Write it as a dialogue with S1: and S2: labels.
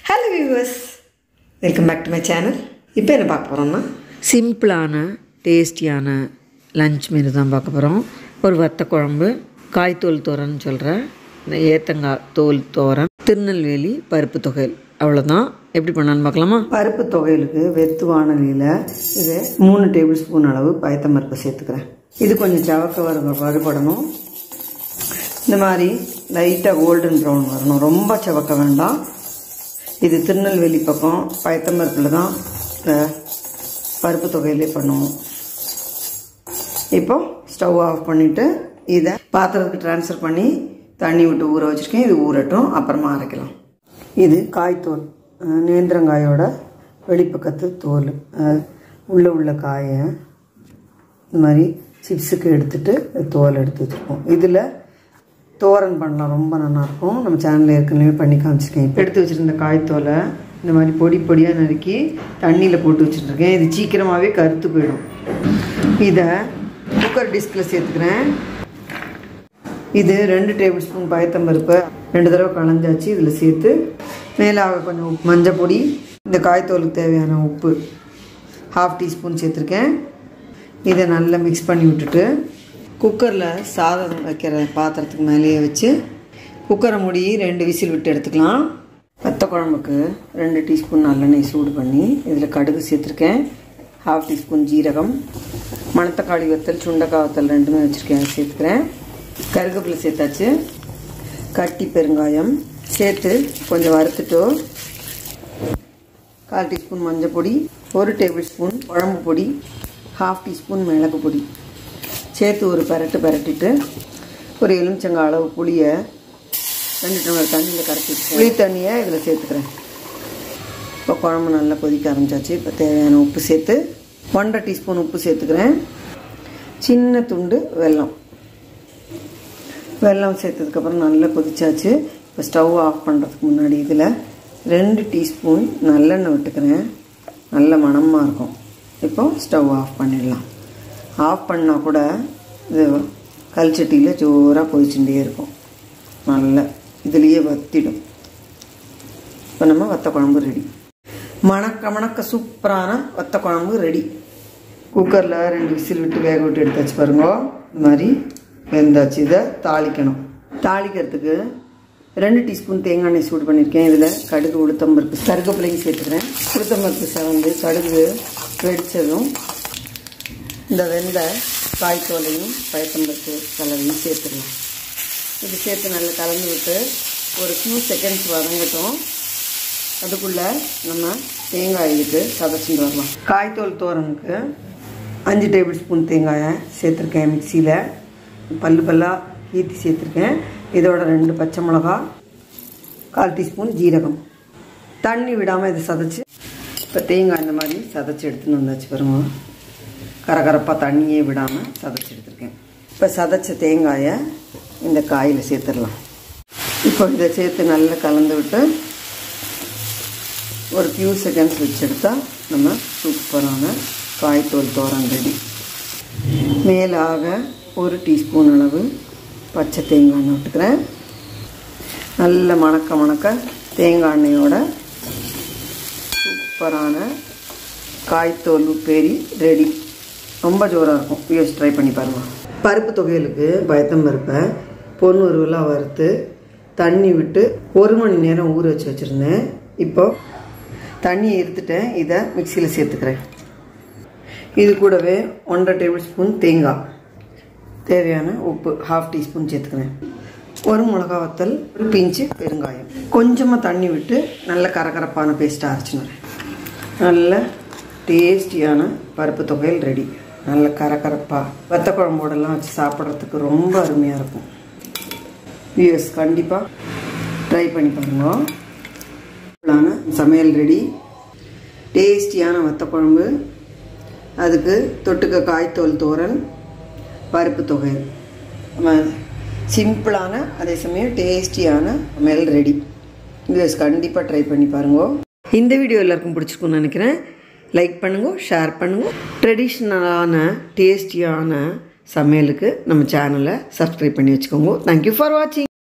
S1: hello viewers welcome back to my channel இப்போ என்ன பார்க்க போகிறோம்னா
S2: சிம்பிளான டேஸ்டியான லஞ்ச் மெனு தான் பார்க்க போகிறோம் ஒரு வத்த குழம்பு காய்த்தோல் தோரன் சொல்கிற இந்த ஏத்தங்காய் தோல் தோரன் திருநெல்வேலி பருப்பு தொகையல் அவ்வளோதான் எப்படி பண்ணலான்னு பார்க்கலாமா
S1: பருப்பு தொகையலுக்கு வெத்து வானலியில் இது மூணு டேபிள் ஸ்பூன் அளவு பயத்தம் பருப்பு சேர்த்துக்கிறேன் இது கொஞ்சம் சவக்க வறு வறுபடணும் இந்த மாதிரி லைட்டாக கோல்டன் ப்ரௌன் வரணும் ரொம்ப சவக்க வேண்டாம் இது திருநெல்வேலி பக்கம் பயத்தம்பருப்பில் தான் இந்த பருப்பு தொகையிலே பண்ணுவோம் இப்போ ஸ்டவ் ஆஃப் பண்ணிவிட்டு இதை பாத்திரத்துக்கு ட்ரான்ஸ்ஃபர் பண்ணி தண்ணி விட்டு ஊற வச்சுருக்கேன் இது ஊறட்டும் அப்புறமா அரைக்கலாம் இது காய்த்தோல் அஹ் நேந்திரங்காயோட வெளிப்பக்கத்து தோல் அஹ் உள்ள உள்ள காயை இந்த மாதிரி சிப்ஸுக்கு எடுத்துட்டு தோல் எடுத்து வச்சுருக்கோம் இதில் தோரன் பண்ணலாம் ரொம்ப நல்லாயிருக்கும் நம்ம சேனலில் ஏற்கனவே பண்ணி காமிச்சிருக்கேன் இப்போ எடுத்து வச்சுருந்த காய்த்தோலை இந்த மாதிரி பொடி பொடியாக நறுக்கி தண்ணியில் போட்டு வச்சுட்டுருக்கேன் இது சீக்கிரமாகவே கருத்து போயிடும் இதை குக்கர் டிஸ்கில் சேர்த்துக்கிறேன் இது ரெண்டு டேபிள் ஸ்பூன் பயத்தம்பருப்பு ரெண்டு தடவை கலந்தாச்சு இதில் சேர்த்து மேலாக கொஞ்சம் உப்பு மஞ்சள் பொடி இந்த காய்த்தோலுக்கு தேவையான உப்பு ஹாஃப் டீஸ்பூன் சேர்த்துருக்கேன் இதை நல்லா மிக்ஸ் பண்ணி விட்டுட்டு குக்கரில் சாதம் வைக்கிற பாத்திரத்துக்கு மேலேயே வச்சு குக்கரை மூடி ரெண்டு விசில் விட்டு எடுத்துக்கலாம் வத்த குழம்புக்கு ரெண்டு டீஸ்பூன் நல்லெண்ணெய் சூடு பண்ணி இதில் கடுகு சேர்த்துருக்கேன் ஹாஃப் டீஸ்பூன் ஜீரகம் மணத்தக்காளி வத்தல் சுண்டக்காய் வத்தல் ரெண்டுமே வச்சுருக்கேன் அதை சேர்த்துக்கிறேன் கருவேப்பிலை சேர்த்தாச்சு கட்டி பெருங்காயம் சேர்த்து கொஞ்சம் வறுத்துட்டோ கால் டீஸ்பூன் மஞ்சள் பொடி ஒரு டேபிள் ஸ்பூன் குழம்பு பொடி ஹாஃப் டீஸ்பூன் மிளகு பொடி சேர்த்து ஒரு பரட்டு பரட்டிட்டு ஒரு எலுமிச்சங்காய் அளவு புளியை ரெண்டு டம்ளர் தண்ணியில் கரைச்சி புளி தண்ணியை இதில் சேர்த்துக்கிறேன் இப்போ குழம்பு நல்லா கொதிக்க ஆரம்பிச்சாச்சு இப்போ தேவையான உப்பு சேர்த்து ஒன்றரை டீஸ்பூன் உப்பு சேர்த்துக்கிறேன் சின்ன துண்டு வெல்லம் வெல்லம் சேர்த்ததுக்கப்புறம் நல்லா கொதிச்சாச்சு இப்போ ஸ்டவ் ஆஃப் பண்ணுறதுக்கு முன்னாடி இதில் ரெண்டு டீஸ்பூன் நல்லெண்ணெய் விட்டுக்கிறேன் நல்ல மணமாக இருக்கும் இப்போ ஸ்டவ் ஆஃப் பண்ணிடலாம் ஆஃப் பண்ணால் கூட இது கல்ச்சட்டியில் ஜோராக கொதிச்சுட்டே இருக்கும் நல்ல இதுலேயே வத்திடும் இப்போ நம்ம வத்த குழம்பு ரெடி மணக்க மணக்க சூப்பரான வத்த குழம்பு ரெடி குக்கரில் ரெண்டு விசில் விட்டு வேக விட்டு எடுத்தாச்சு பாருங்க இந்த மாதிரி வெந்தாச்சு இதை தாளிக்கணும் தாளிக்கிறதுக்கு ரெண்டு டீஸ்பூன் தேங்காய் எண்ணெய் சூடு பண்ணியிருக்கேன் இதில் கடுகு உளுத்தம்பருப்பு கருகப்பிள்ளையும் சேர்த்துக்கிறேன் உளுத்தம்பருப்பு செவந்து கடுகு வெடித்ததும் இந்த வெந்த காய்த்தோலையும் பயத்தம்பருப்பு கலவையும் சேர்த்துடலாம் இது சேர்த்து நல்லா கலந்து விட்டு ஒரு ஃபியூ செகண்ட்ஸ் வதங்கட்டும் அதுக்குள்ளே நம்ம தேங்காய் இதுக்கு சதைச்சிட்டு வரலாம் காய்த்தோல் தோரனுக்கு அஞ்சு டேபிள் ஸ்பூன் தேங்காயை சேர்த்துருக்கேன் மிக்சியில் பல்லு பல்லாக ஈத்தி சேர்த்துருக்கேன் இதோட ரெண்டு பச்சை மிளகா கால் டீஸ்பூன் ஜீரகம் தண்ணி விடாமல் இதை சதைச்சி இப்போ தேங்காய் இந்த மாதிரி சதைச்சி எடுத்துன்னு வந்தாச்சு பாருங்க கரகரப்பாக தண்ணியே விடாமல் சதைச்சி எடுத்துருக்கேன் இப்போ சதைச்ச தேங்காயை இந்த காயில் சேர்த்துடலாம் இப்போ இதை சேர்த்து நல்லா கலந்து விட்டு ஒரு ஃபியூ செகண்ட்ஸ் வச்சு எடுத்தால் நம்ம சூப்பரான காய்த்தோல் தோரம் ரெடி மேலாக ஒரு டீஸ்பூன் அளவு பச்சை தேங்காய் எண்ணெய் விட்டுக்கிறேன் நல்ல மணக்க மணக்க தேங்காய் எண்ணெயோட சூப்பரான காய்த்தோல் உப்பேரி ரெடி ரொம்ப ஜோராக இருக்கும் யூஸ் ட்ரை பண்ணி பாருங்கள் பருப்பு தொகையலுக்கு பயத்தம் பருப்பை பொன் உருவெல்லாம் வறுத்து தண்ணி விட்டு ஒரு மணி நேரம் ஊற வச்சு வச்சுருந்தேன் இப்போ தண்ணியை எடுத்துட்டேன் இதை மிக்சியில் சேர்த்துக்கிறேன் இது கூடவே ஒன்றரை டேபிள் ஸ்பூன் தேங்காய் தேவையான உப்பு ஹாஃப் டீஸ்பூன் சேர்த்துக்கிறேன் ஒரு மிளகா வத்தல் ஒரு பிஞ்சு பெருங்காயம் கொஞ்சமாக தண்ணி விட்டு நல்ல கரகரப்பான பேஸ்ட்டாக அரைச்சினுறேன் நல்ல டேஸ்டியான பருப்பு தொகையில் ரெடி நல்ல கரகரப்பாக வத்த குழம்போடெல்லாம் வச்சு சாப்பிட்றதுக்கு ரொம்ப அருமையாக இருக்கும் வியூஸ் கண்டிப்பாக ட்ரை பண்ணி பாருங்க சமையல் ரெடி டேஸ்டியான வத்த குழம்பு அதுக்கு தொட்டுக்க காய்த்தோல் தோரன் பருப்பு தொகை சிம்பிளான அதே சமயம் டேஸ்டியான சமையல் ரெடி வியூஸ் கண்டிப்பாக ட்ரை பண்ணி பாருங்க இந்த வீடியோ எல்லாருக்கும் பிடிச்சிருக்கும்னு நினைக்கிறேன் லைக் பண்ணுங்க ஷேர் பண்ணுங்க ட்ரெடிஷ்னலான டேஸ்டியான சமையலுக்கு நம்ம சேனலை சப்ஸ்கிரைப் பண்ணி வச்சுக்கோங்க தேங்க்யூ ஃபார் வாட்சிங்